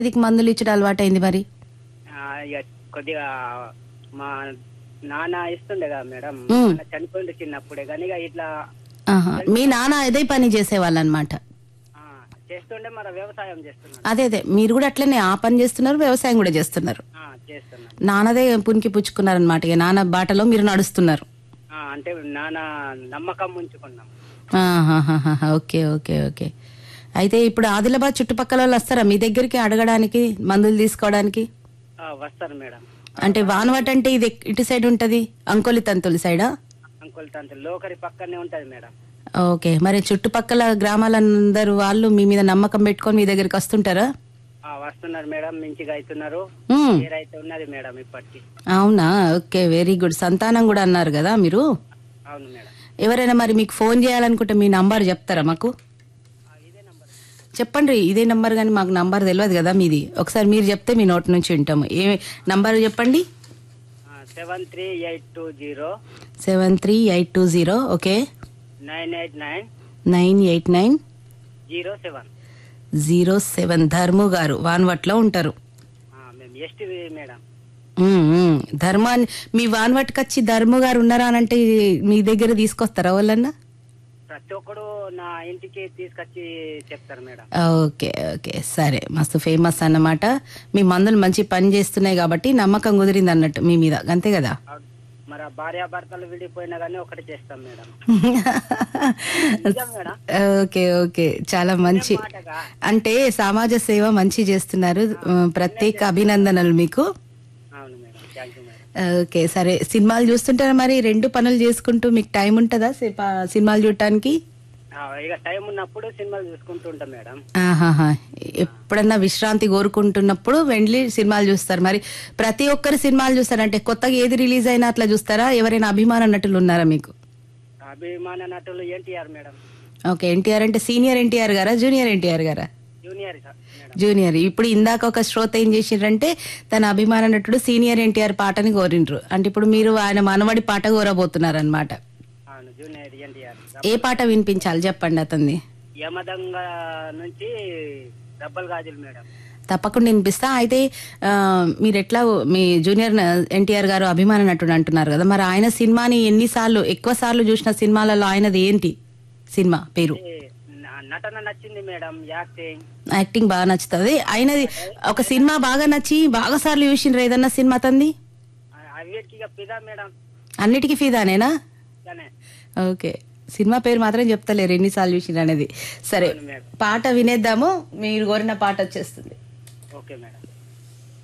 ఇది మందులు ఇచ్చడం అలవాటైంది మరి ఆ, ఇక కొద్దిగా మా నాన్న ఇస్తుండే కదా మేడం మ్మ్. నాన్న చనిపోయింది చిన్నప్పుడే కానీ ఇక ఇట్లా ఆహా. మీ నాన్న అదే పని చేసేవాళ్ళు అనమాట ఆ, చేస్తుండే మరి వ్యవసాయం చేస్తున్నాను అదే అదే మీరు కూడా అట్లనే ఆ పని చేస్తున్నారు వ్యవసాయం కూడా చేస్తున్నారు ఆ, చేస్తున్నాను నాన్నదే పునికి పుచ్చుకున్నారనమాట ఇక నాన్న బాటలో మీరు నడుస్తున్నారు ఆ, అంటే నాన్న నమ్మకం ఉంచుకున్నాం ఆహాహాహా. ఓకే ఓకే ఓకే అయితే ఇప్పుడు ఆదిలాబాద్ చుట్టుపక్కల వాళ్ళు వస్తారా మీ దగ్గరికి అడగడానికి మందులు తీసుకోవడానికి ఆ, వస్తారు మేడం అంటే వానవాట్ అంటే ఇది ఎక్- ఇటు సైడ్ ఉంటది అంకోలి తంతుల సైడా అంకుల్ తంత లోకరి పక్కనే ఉంటది మేడం ఓకే మరి చుట్టుపక్కల గ్రామాలందరూ వాళ్ళు మీ మీద నమ్మకం పెట్టుకొని మీ దగ్గరికి వస్తుంటారా ఆ, వస్తున్నారు మేడం మంచిగా అవుతున్నారు మ్మ్. పేరైతే ఉన్నది మేడం ఇప్పటికి అవునా ఓకే వెరీ గుడ్ సంతానం కూడా అన్నారు కదా మీరు అవును మేడం ఎవరైనా మరి మీకు ఫోన్ చేయాలనుకుంటే మీ నంబర్ చెప్తారా మాకు ఆ, ఇదే నంబర్ చెప్పండి ఇదే నంబర్ కానీ మాకు నంబర్ తెలియదు కదా మీది ఒకసారి మీరు చెప్తే మీ నోటి నుంచి వింటాము ఏ నంబర్ చెప్పండి seven three eight two zero seven three eight two zero okay nine eight nine nine eight nine zero seven zero seven Dharmu గారు వాన్వట్లో ఉంటారు మేము ఎస్టీ మేడం ఉమ్, ఉమ్. ధర్మాన్ని మీ వాన్వట్కి వచ్చి ధర్ము గారు ఉన్నారా అని అంటే మీ దగ్గర తీసుకొస్తారా వాళ్ళన్నా ప్రతి ఒక్కడు నా ఇంటికి తీసుకొచ్చి చెప్తారు మేడం ఓకే ఓకే సరే మస్తు ఫేమస్ అన్నమాట మీ మందులు మంచి పని చేస్తున్నాయి కాబట్టి నమ్మకం కుదిరింది అన్నట్టు మీ మీద అంతే కదా అవును. మరి ఆ భార్యాభర్తలు విడిపోయినా కానీ ఒకటి చేస్తాం మేడం నిజం మేడం ఓకే ఓకే చాలా మంచి మాటగా అంటే సమాజ సేవ మంచి చేస్తున్నారు ఆ, ప్రత్యేక అభినందనలు మీకు అవును madam thank you madam okay సరే సినిమాలు చూస్తుంటారా మరి రెండు పనులు చేసుకుంటూ మీకు టైం ఉంటుందా సిప- సినిమాలు చూడటానికి ఆ, ఇక టైం ఉన్నప్పుడు సినిమాలు చూసుకుంటూ ఉంటాం మేడం ఆహాహా ఎప్పుడన్నా విశ్రాంతి కోరుకుంటున్నప్పుడు వెళ్ళి సినిమాలు చూస్తారు మరి ప్రతి ఒక్కరు సినిమాలు చూస్తారు అంటే కొత్తగా ఏది రిలీజ్ అయినా అట్లా చూస్తారా ఎవరైనా అభిమాన నటులు ఉన్నారా మీకు అభిమాన నటులు ఎన్టీఆర్ మేడం ఓకే ఎన్టీఆర్ అంటే సీనియర్ ఎన్టీఆర్ గారా జూనియర్ ఎన్టీఆర్ గారా జూనియర్ సార్ మేడం జూనియర్ ఇప్పుడు ఇందాక ఒక శ్రోత ఏం చేసిండ్రంటే తన అభిమాన నటుడు సీనియర్ ఎన్టీఆర్ పాటని కోరిండ్రు అంటే ఇప్పుడు మీరు ఆయన మనవడి పాట కోరబోతున్నారు అనమాట అవును జూనియర్ ఎన్టీఆర్ ఏ పాట వినిపించాలి చెప్పండి అతన్ని యమదంగ నుంచి డబ్బల్ గాజులు మేడం తప్పకుండా వినిపిస్తా అయితే ఆ, మీరు ఎట్లా మీ జూనియర్ ఎన్టీఆర్ గారు అభిమాన నటుడు అంటున్నారు కదా మరి ఆయన సినిమాని ఎన్నిసార్లు ఎక్కువ సార్లు చూసిన సినిమాలలో ఆయనది ఏంటి సినిమా పేరు ఏ, న- నటన నచ్చింది మేడం యాక్టింగ్ యాక్టింగ్ బాగా నచ్చుతుంది ఆయనది ఒక సినిమా బాగా నచ్చి బాగా సార్లు చూసిండ్రు ఏదన్నా సినిమా తంది అవిటికి ఇక పిదా మేడం అన్నిటికీ ఫీదానేనా కానీ ఓకే సినిమా పేరు మాత్రం చెప్తలేరు ఎన్నిసార్లు చూసిండ్రు అనేది సరే అవును మేడం పాట వినేద్దాము మీరు కోరిన పాట వచ్చేస్తుంది ఓకే మేడం